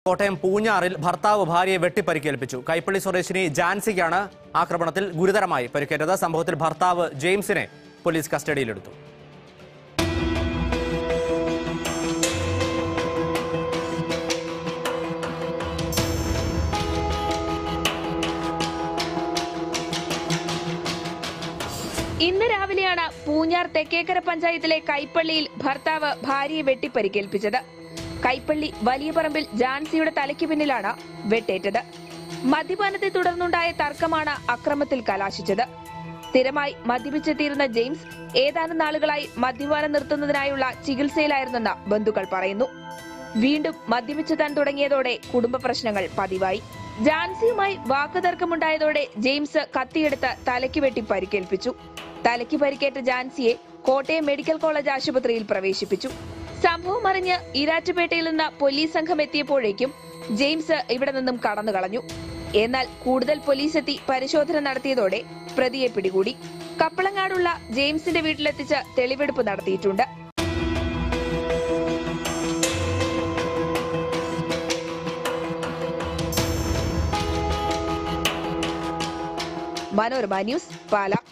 കോട്ടയം പൂഞ്ഞാറിൽ ഭർത്താവ് ഭാര്യയെ വെട്ടിപ്പരിക്കേൽപ്പിച്ചു കൈപ്പള്ളി സ്വദേശിനി ജാൻസിക്കാണ് ആക്രമണത്തിൽ ഗുരുതരമായി പരിക്കേറ്റത് സംഭവത്തിൽ ഭർത്താവ് ജെയിംസിനെ പോലീസ് കസ്റ്റഡിയിലെടുത്തു ഇന്ന് രാവിലെയാണ് പൂഞ്ഞാർ തെക്കേക്കര പഞ്ചായത്തിലെ കൈപ്പള്ളിയിൽ ഭർത്താവ് ഭാര്യയെ വെട്ടിപ്പരിക്കേൽപ്പിച്ചത് കൈപ്പള്ളി വലിയ പറമ്പിൽ ജാൻസിയുടെ തലയ്ക്ക് പിന്നിലാണ് വെട്ടേറ്റത് മദ്യപാനത്തെ തുടർന്നുണ്ടായ തർക്കമാണ് അക്രമത്തിൽ കലാശിച്ചത് സ്ഥിരമായി മദ്യപിച്ചെത്തിയിരുന്ന ജെയിംസ് ഏതാനും നാളുകളായി മദ്യപാനം നിർത്തുന്നതിനായുള്ള ചികിത്സയിലായിരുന്നെന്ന് ബന്ധുക്കൾ പറയുന്നു വീണ്ടും മദ്യപിച്ചെത്താൻ തുടങ്ങിയതോടെ കുടുംബ പ്രശ്നങ്ങൾ പതിവായി ജാൻസിയുമായി വാക്കുതർക്കമുണ്ടായതോടെ ജെയിംസ് കത്തിയെടുത്ത് തലയ്ക്ക് വെട്ടി പരിക്കേൽപ്പിച്ചു തലയ്ക്ക് പരിക്കേറ്റ ജാൻസിയെ കോട്ടയം മെഡിക്കൽ കോളേജ് ആശുപത്രിയിൽ പ്രവേശിപ്പിച്ചു സംഭവം അറിഞ്ഞ് ഈരാറ്റുപേട്ടയിൽ നിന്ന് പോലീസ് സംഘം എത്തിയപ്പോഴേക്കും ജെയിംസ് ഇവിടെ നിന്നും കടന്നു കളഞ്ഞു എന്നാൽ കൂടുതൽ പോലീസ് എത്തി പരിശോധന നടത്തിയതോടെ പ്രതിയെ പിടികൂടി കപ്പളങ്ങാടുള്ള ജെയിംസിന്റെ വീട്ടിലെത്തിച്ച് തെളിവെടുപ്പ് നടത്തിയിട്ടുണ്ട് മനോരമ ന്യൂസ് പാല